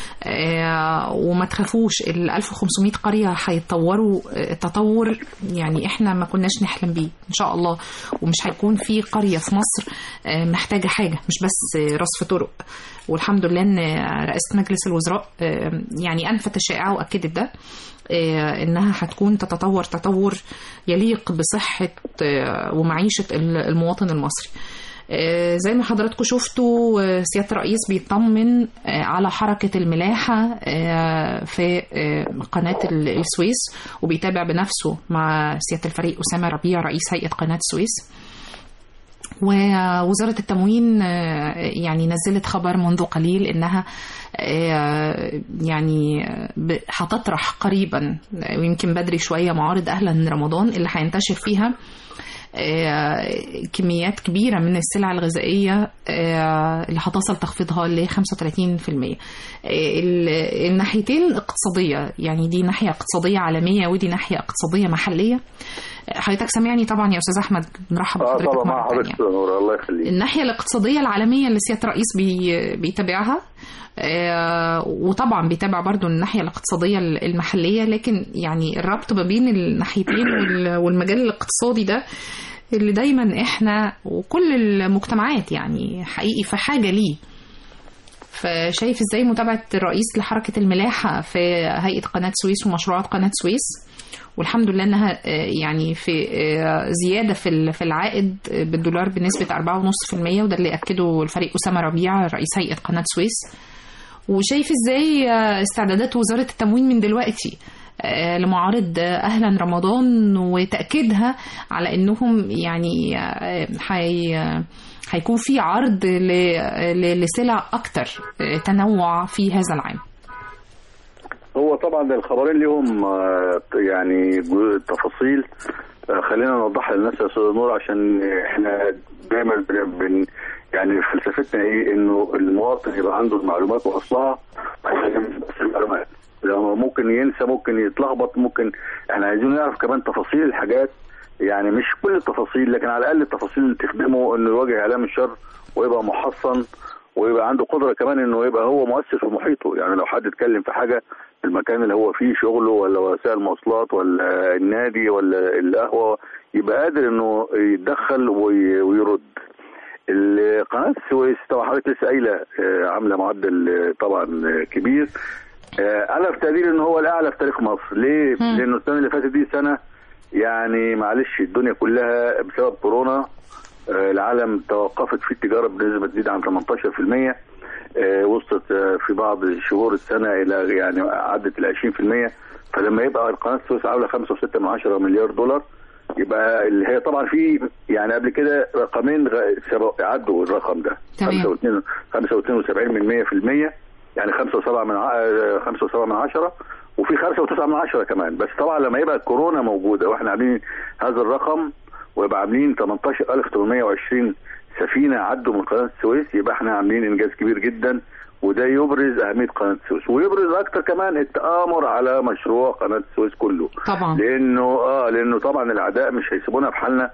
آه، وما تخافوش ال 1500 قرية هيتطوروا آه، تطور يعني احنا ما كناش نحلم بيه ان شاء الله ومش هيكون في قرية في مصر آه، محتاجة حاجة مش بس آه، رصف طرق والحمد لله ان رئاسة مجلس الوزراء آه، يعني انفت الشائعة واكدت ده آه، انها هتكون تتطور تطور يليق بصحة آه، ومعيشة المواطن المصري آه، زي ما حضراتكم شفتوا آه، سيادة الرئيس بيطمن آه، على حركة الملاحة آه، في آه، قناة ال- السويس وبيتابع بنفسه مع سيادة الفريق أسامة ربيع رئيس هيئة قناة السويس ووزارة التموين آه، يعني نزلت خبر منذ قليل انها آه، يعني ب- هتطرح قريبا ويمكن بدري شوية معارض أهلا رمضان اللي هينتشر فيها آه، كميات كبيرة من السلع الغذائية آه، اللي هتصل تخفيضها ل 35% آه، ال- الناحيتين اقتصادية يعني دي ناحية اقتصادية عالمية ودي ناحية اقتصادية محلية آه، حضرتك سامعني طبعا يا أستاذ أحمد بنرحب اه بحضرتك طبعا مع مرة حضرتك تانية. أستاذ نور الله يخليك الناحية الاقتصادية العالمية اللي سيادة الرئيس بي بيتابعها آه، وطبعا بيتابع برضو الناحية الاقتصادية المحلية لكن يعني الربط ما بين الناحيتين وال- والمجال الاقتصادي ده اللي دايما احنا وكل المجتمعات يعني حقيقي في حاجة ليه فشايف ازاي متابعة الرئيس لحركة الملاحة في هيئة قناة سويس ومشروعات قناة سويس والحمد لله انها آه، يعني في آه، زياده في ال- في العائد آه، بالدولار بنسبه 4.5% وده اللي اكده الفريق اسامه ربيع رئيس هيئه قناه سويس وشايف ازاي آه، استعدادات وزاره التموين من دلوقتي آه، لمعارض آه، أهلا رمضان وتأكيدها على أنهم يعني آه، حي هيكون في عرض ل- ل- لسلع أكتر آه، تنوع في هذا العام هو طبعا الخبرين ليهم آه، يعني جو- تفاصيل آه، خلينا نوضحها للناس يا استاذ نور عشان احنا دايما بن بن- يعني فلسفتنا ايه انه المواطن يبقى عنده المعلومات واصلها عشان بس المعلومات لو ممكن ينسى ممكن يتلخبط ممكن احنا عايزين نعرف كمان تفاصيل الحاجات يعني مش كل التفاصيل لكن على الاقل التفاصيل اللي تخدمه انه يواجه اعلام الشر ويبقى محصن ويبقى عنده قدره كمان انه يبقى هو مؤثر في محيطه يعني لو حد اتكلم في حاجه في المكان اللي هو فيه شغله ولا وسائل المواصلات ولا النادي ولا القهوه يبقى قادر انه يتدخل وي- ويرد القناه السويس طبعا حضرتك لسه قايله آه، عامله معدل آه، طبعا آه، كبير آه، انا في تقديري ان هو الاعلى في تاريخ مصر ليه؟ مم. لانه السنه اللي فاتت دي سنه يعني معلش الدنيا كلها بسبب كورونا آه، العالم توقفت في التجاره بنسبه تزيد عن 18% آه، وصلت آه، في بعض شهور السنه الى يعني عدت ال 20% فلما يبقى قناه السويس عامله 5.6 مليار دولار يبقى اللي هي طبعا في يعني قبل كده رقمين غ- سبق- عدوا الرقم ده تمام. 75 75 من 100% يعني 5.7 من ع- 5.7 من 10 وفي 5.9 من 10 كمان بس طبعا لما يبقى الكورونا موجوده واحنا عاملين هذا الرقم ويبقى عاملين 18820 سفينه عدوا من قناه السويس يبقى احنا عاملين انجاز كبير جدا وده يبرز اهميه قناه السويس ويبرز اكتر كمان التامر على مشروع قناه السويس كله طبعا لانه اه لانه طبعا الاعداء مش هيسيبونا في حالنا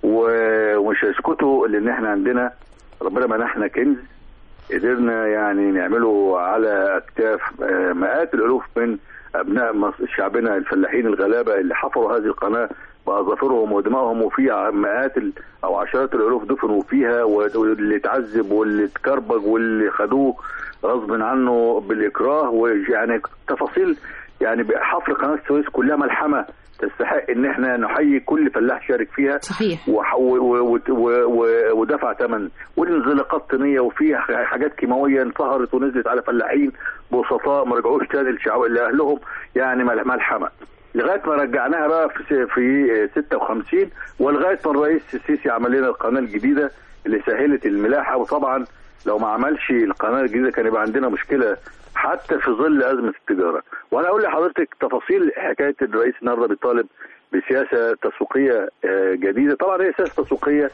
و- ومش هيسكتوا لان احنا عندنا ربنا منحنا كنز قدرنا يعني نعمله على اكتاف آه، مئات الالوف من ابناء مصر شعبنا الفلاحين الغلابه اللي حفروا هذه القناه باظافرهم ودمائهم وفي ع- مئات ال- او عشرات الالوف دفنوا فيها و- واللي اتعذب واللي اتكربج واللي خدوه غصب عنه بالاكراه ويعني تفاصيل يعني حفر قناه السويس كلها ملحمه تستحق ان احنا نحيي كل فلاح شارك فيها صحيح وح- و- و- و- و- ودفع ثمن والانزلاقات طينيه وفي ح- حاجات كيماويه انصهرت ونزلت على فلاحين بسطاء ما رجعوش تاني لشعب لاهلهم يعني مل- ملحمه لغايه ما رجعناها بقى في س- في 56 ولغايه ما الرئيس السيسي عمل لنا القناه الجديده اللي سهلت الملاحه وطبعا لو ما عملش القناه الجديده كان يبقى عندنا مشكله حتى في ظل ازمه التجاره وانا اقول لحضرتك تفاصيل حكايه الرئيس النهارده بيطالب بسياسه تسويقيه آه، جديده طبعا هي سياسه تسويقيه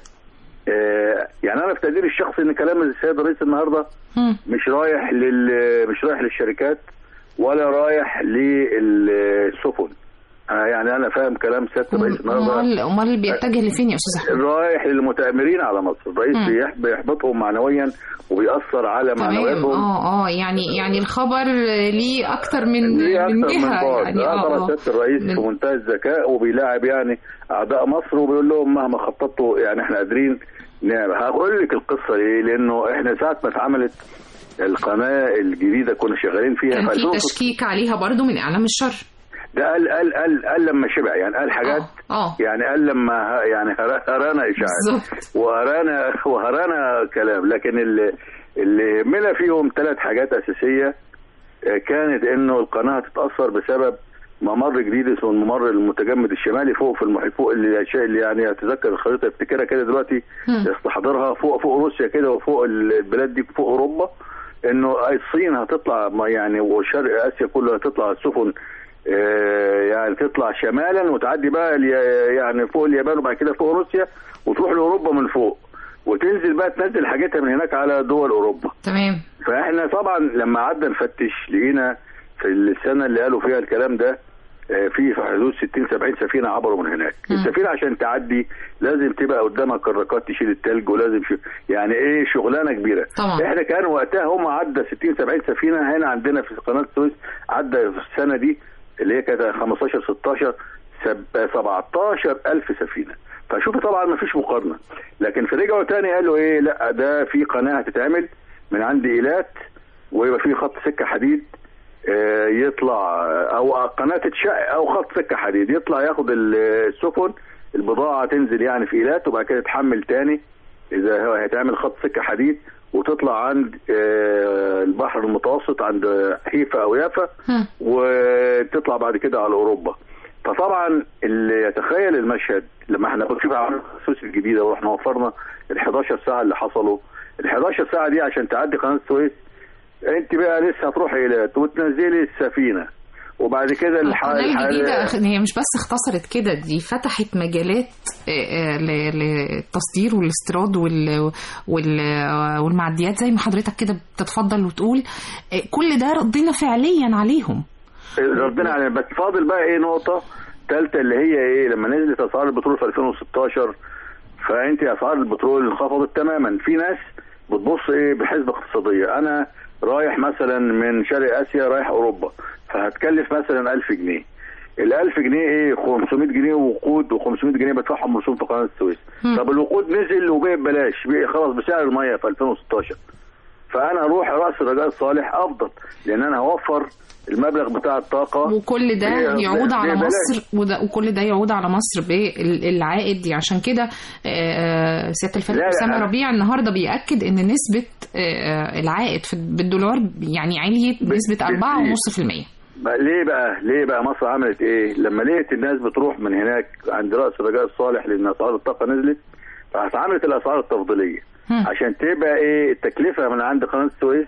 آه، يعني انا في تقديري الشخصي ان كلام السيد الرئيس النهارده مم. مش رايح لل مش رايح للشركات ولا رايح للسفن آه، يعني انا فاهم كلام سياده الرئيس النهارده امال امال بيتجه لفين يا استاذ احمد رايح للمتآمرين على مصر الرئيس مم. بيح- بيحبطهم معنويا وبيأثر على تمام معنوياتهم اه اه يعني يعني الخبر ليه اكتر من ليه من اكتر من جهه بعد يعني آه اه طبعا اه سياده الرئيس من- في منتهى الذكاء وبيلاعب يعني اعداء مصر وبيقول لهم مهما خططتوا يعني احنا قادرين نعمل هقول لك القصه ليه لانه احنا ساعه ما اتعملت القناه الجديده كنا شغالين فيها كان في في 2016 تشكيك عليها برضو من اعلام الشر ده قال قال قال قال لما شبع يعني قال حاجات اه اه يعني قال لما ه- يعني هر- هرانا اشاعات بالظبط وهرانا وهرانا كلام لكن اللي اللي يهمنا فيهم ثلاث حاجات اساسيه آه، كانت انه القناه هتتاثر بسبب ممر جديد اسمه الممر المتجمد الشمالي فوق في المحيط فوق اللي اللي يعني اتذكر الخريطه افتكرها كده دلوقتي مم. يستحضرها فوق فوق روسيا كده وفوق البلاد دي فوق اوروبا انه الصين هتطلع ما يعني وشرق اسيا كله هتطلع السفن آه، يعني تطلع شمالا وتعدي بقى اليا- يعني فوق اليابان وبعد كده فوق روسيا وتروح لاوروبا من فوق وتنزل بقى تنزل حاجتها من هناك على دول اوروبا تمام فاحنا طبعا لما قعدنا نفتش لقينا في السنه اللي قالوا فيها الكلام ده آه، في في حدود 60 70 سفينه عبروا من هناك مم. السفينه عشان تعدي لازم تبقى قدامها كراكات تشيل التلج ولازم ش... يعني ايه شغلانه كبيره طبعا. احنا كان وقتها هم عدى 60 70 سفينه هنا عندنا في قناه السويس عدى في السنه دي اللي هي كانت 15 16 سب- 17 ألف سفينة فشوف طبعا ما فيش مقارنة لكن في رجعوا تاني قالوا ايه لا ده في قناة هتتعمل من عند إيلات ويبقى في خط سكة حديد آه، يطلع او قناة تتشق او خط سكة حديد يطلع ياخد ال- السفن البضاعة تنزل يعني في إيلات وبعد كده تحمل تاني اذا هو هيتعمل خط سكة حديد وتطلع عند آه، البحر البحر المتوسط عند حيفا او يافا ها. وتطلع بعد كده على اوروبا فطبعا اللي يتخيل المشهد لما احنا كنا شوف عملنا السويس الجديده ورحنا وفرنا ال 11 ساعه اللي حصلوا ال 11 ساعه دي عشان تعدي قناه السويس انت بقى لسه هتروحي ايلات وتنزلي السفينه وبعد كده الح- القناة الح- الجديدة هي مش بس اختصرت كده دي فتحت مجالات آه، آه، ل- للتصدير والاستيراد وال- وال- آه، والمعديات زي ما حضرتك كده بتتفضل وتقول آه، كل ده ردينا فعليا عليهم ربنا علينا بس فاضل بقى ايه نقطة ثالثة اللي هي ايه لما نزلت اسعار البترول في 2016 فانت اسعار البترول انخفضت تماما في ناس بتبص ايه بحسبة اقتصادية انا رايح مثلا من شرق اسيا رايح اوروبا فهتكلف مثلا 1000 جنيه ال 1000 جنيه ايه 500 جنيه وقود و500 جنيه بدفعهم رسوم في قناه السويس مم. طب الوقود نزل وبقى ببلاش بقى خلاص بسعر الميه في 2016 فانا اروح راس الرجاء الصالح افضل لان انا هوفر المبلغ بتاع الطاقه وكل ده ب- يعود ب- على ببلاش. مصر وده وكل ده يعود على مصر بالعائد دي عشان كده آه، سياده لا، الفريق لا، اسامه أنا- ربيع النهارده بياكد ان نسبه آه، العائد في بالدولار يعني عليت بنسبه 4.5% بقى ليه بقى ليه بقى مصر عملت ايه لما لقيت الناس بتروح من هناك عند راس الرجاء الصالح لان اسعار الطاقه نزلت راحت عملت الاسعار التفضيليه هم. عشان تبقى ايه التكلفه من عند قناه السويس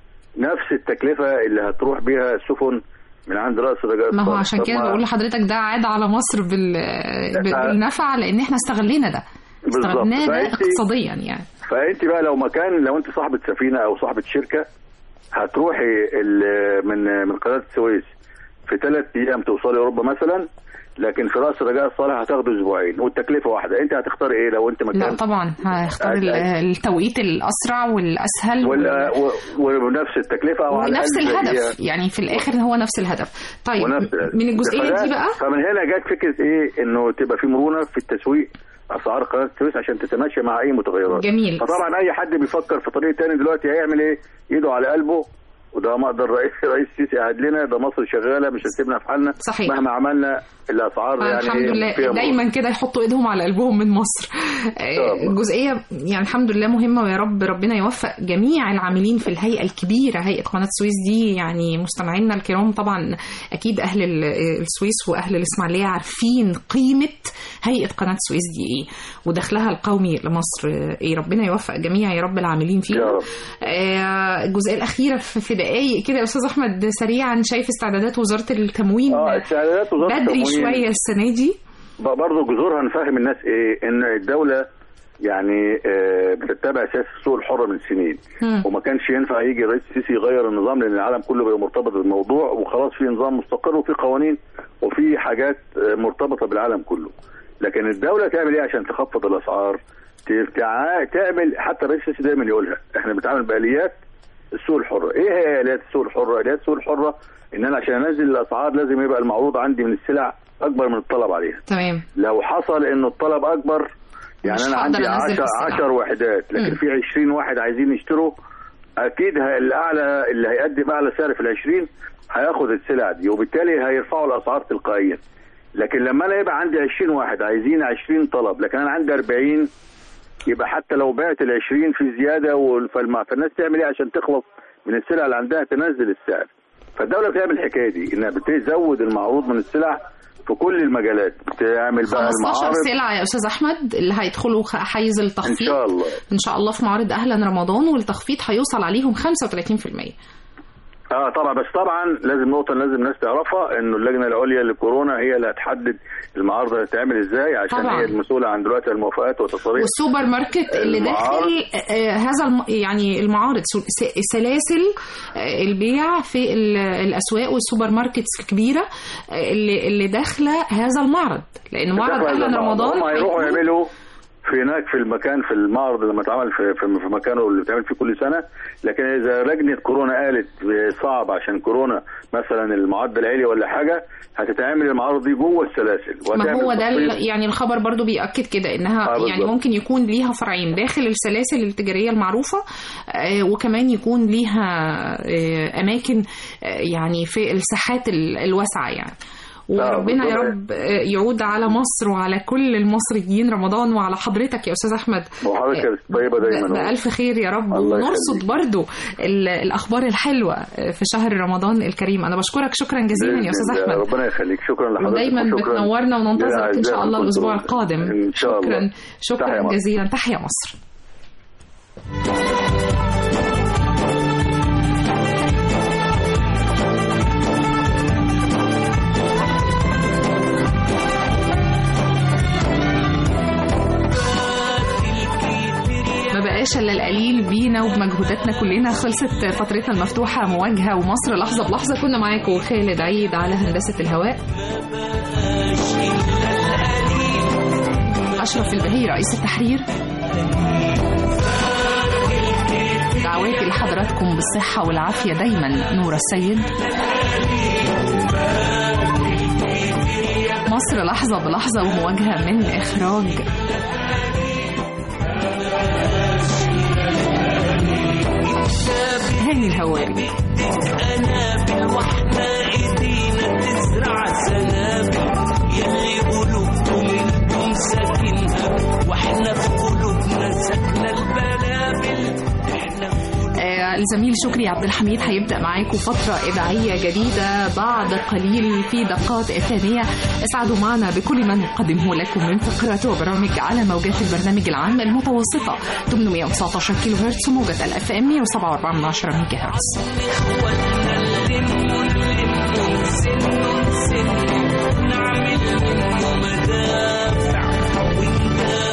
نفس التكلفه اللي هتروح بيها السفن من عند راس الرجاء ما هو الصالح. عشان طب كده ما- بقول لحضرتك ده عاد على مصر بال... لا. بالنفع لان احنا استغلينا ده بالظبط. استغلناه ده فأنت- اقتصاديا يعني فانت بقى لو مكان لو انت صاحبه سفينه او صاحبه شركه هتروحي ال- من من قناه السويس في ثلاث ايام توصلي اوروبا مثلا لكن في راس الرجاء الصالح هتاخدوا اسبوعين والتكلفه واحده انت هتختار ايه لو انت لا مكان طبعا هختار ال- التوقيت الاسرع والاسهل ولا و- ونفس التكلفه او على ونفس الأقل الهدف هي- يعني في الاخر هو نفس الهدف طيب ونفس الهدف. من الجزئيه فده- دي بقى فمن هنا جت فكره ايه انه تبقى في مرونه في التسويق اسعار قناه السويس عشان تتماشى مع اي متغيرات جميل. فطبعا اي حد بيفكر في طريق تاني دلوقتي هيعمل ايه ايده على قلبه وده ما ده الرئيس رئيس السيسي قاعد لنا ده مصر شغاله مش هتسيبنا في حالنا صحيح. مهما عملنا الاسعار يعني الحمد إيه لله فيها دايما كده يحطوا ايدهم على قلبهم من مصر شاء الله. الجزئيه يعني الحمد لله مهمه ويا رب ربنا يوفق جميع العاملين في الهيئه الكبيره هيئه قناه السويس دي يعني مستمعينا الكرام طبعا اكيد اهل ال- السويس واهل الاسماعيليه عارفين قيمه هيئه قناه السويس دي ايه ودخلها القومي لمصر ايه ربنا يوفق جميع يا رب العاملين يا فيها رب. آه، الجزئيه الاخيره في في دقائق كده يا استاذ احمد سريعا شايف استعدادات وزاره التموين اه استعدادات وزاره بدري التموين شويه السنه دي برضه جذورها نفهم الناس ايه ان الدوله يعني آه، بتتبع سياسه السوق الحر من سنين مم. وما كانش ينفع يجي الرئيس السيسي يغير النظام لان العالم كله بقى مرتبط بالموضوع وخلاص في نظام مستقر وفي قوانين وفي حاجات آه، مرتبطه بالعالم كله لكن الدوله تعمل ايه عشان تخفض الاسعار ت- تع- تعمل حتى الرئيس السيسي دايما يقولها احنا بنتعامل باليات السوق الحره ايه هي اليات السوق الحره اليات السوق الحره ان انا عشان انزل الاسعار لازم يبقى المعروض عندي من السلع اكبر من الطلب عليها تمام لو حصل انه الطلب اكبر يعني مش انا هقدر عندي أنزل 10 السلع. 10 وحدات لكن مم. في 20 واحد عايزين يشتروا اكيد ه- الاعلى اللي هيقدم اعلى سعر في ال 20 هياخد السلع دي وبالتالي هيرفعوا الاسعار تلقائيا لكن لما انا يبقى عندي 20 واحد عايزين 20 طلب لكن انا عندي 40 يبقى حتى لو بعت ال 20 في زياده وال- فالم- فالناس تعمل ايه عشان تخلص من السلع اللي عندها تنزل السعر فالدوله بتعمل الحكايه دي انها بتزود المعروض من السلع في كل المجالات بتعمل بقى 15 المعارض سلعة يا أستاذ أحمد اللي هيدخلوا خ- حيز ان التخفيض شاء الله إن شاء الله في معارض أهلا رمضان والتخفيض هيوصل عليهم 35% اه طبعا بس طبعا لازم نقطه لازم الناس تعرفها انه اللجنه العليا للكورونا هي اللي هتحدد المعارضه هتتعمل ازاي عشان طبعاً. هي المسؤوله عن دلوقتي الموافقات والتصاريح والسوبر ماركت اللي المعارض. داخل آه، هذا الم... يعني المعارض سو- س- سلاسل آه، البيع في ال- الأسواق والسوبر ماركتس الكبيرة آه، اللي اللي داخلة هذا المعرض لأن معرض دخل أهلا المعارض. رمضان هم هيروحوا هيكون- يعملوا في هناك في المكان في المعرض لما اتعمل في, في, في مكانه اللي بيتعمل فيه كل سنه لكن اذا لجنه كورونا قالت صعب عشان كورونا مثلا المعدل عالي ولا حاجه هتتعمل المعارض دي جوه السلاسل ما وهتعمل هو ده ال- تخفيض. يعني الخبر برضو بيأكد كده انها آه، يعني بالظبط. ممكن يكون ليها فرعين داخل السلاسل التجارية المعروفة آه، وكمان يكون ليها آه، اماكن آه، يعني في الساحات ال- الواسعة يعني وربنا يا بالظبط. رب آه، يعود على مصر وعلى كل المصريين رمضان وعلى حضرتك يا استاذ احمد وحضرتك آه، طيبة دايما ب- بألف خير يا رب الله ونرصد يخليك. برضو ال- الأخبار الحلوة في شهر رمضان الكريم أنا بشكرك شكرا جزيلا يا أستاذ بإذن الله. أحمد ربنا يخليك شكرا لحضرتك ودايما وشكراً بتنورنا وننتظرك إن شاء لأعزائي الله الأسبوع المستمعين. القادم إن شاء الله شكرا تحيا شكرا مصر. جزيلا تحيا مصر ما بقاش الا القليل بينا وبمجهوداتنا كلنا خلصت فترتنا المفتوحه مواجهه ومصر لحظه بلحظه كنا معاكم خالد عيد على هندسه الهواء اشرف البهي رئيس التحرير دعواتي لحضراتكم بالصحه والعافيه دايما نور السيد مصر لحظه بلحظه ومواجهه من اخراج هاني الهواري قنابل واحنا ايدينا تزرع سنابل يلي قلوبكم انتم ساكنها واحنا في قلوبنا ساكنه البلابل احنا في آه، الزميل شكري عبد الحميد هيبدا معاكم فتره اذاعيه جديده بعد قليل في دقات ثانيه اسعدوا معنا بكل ما نقدمه لكم من فقرات وبرامج على موجات البرنامج العام المتوسطه 819 كيلو هرتز وموجة الاف ام 107.4 من 10 ميجا هرتز اخواتنا نلم نلم سن سن نعمل منه مدافع وندافع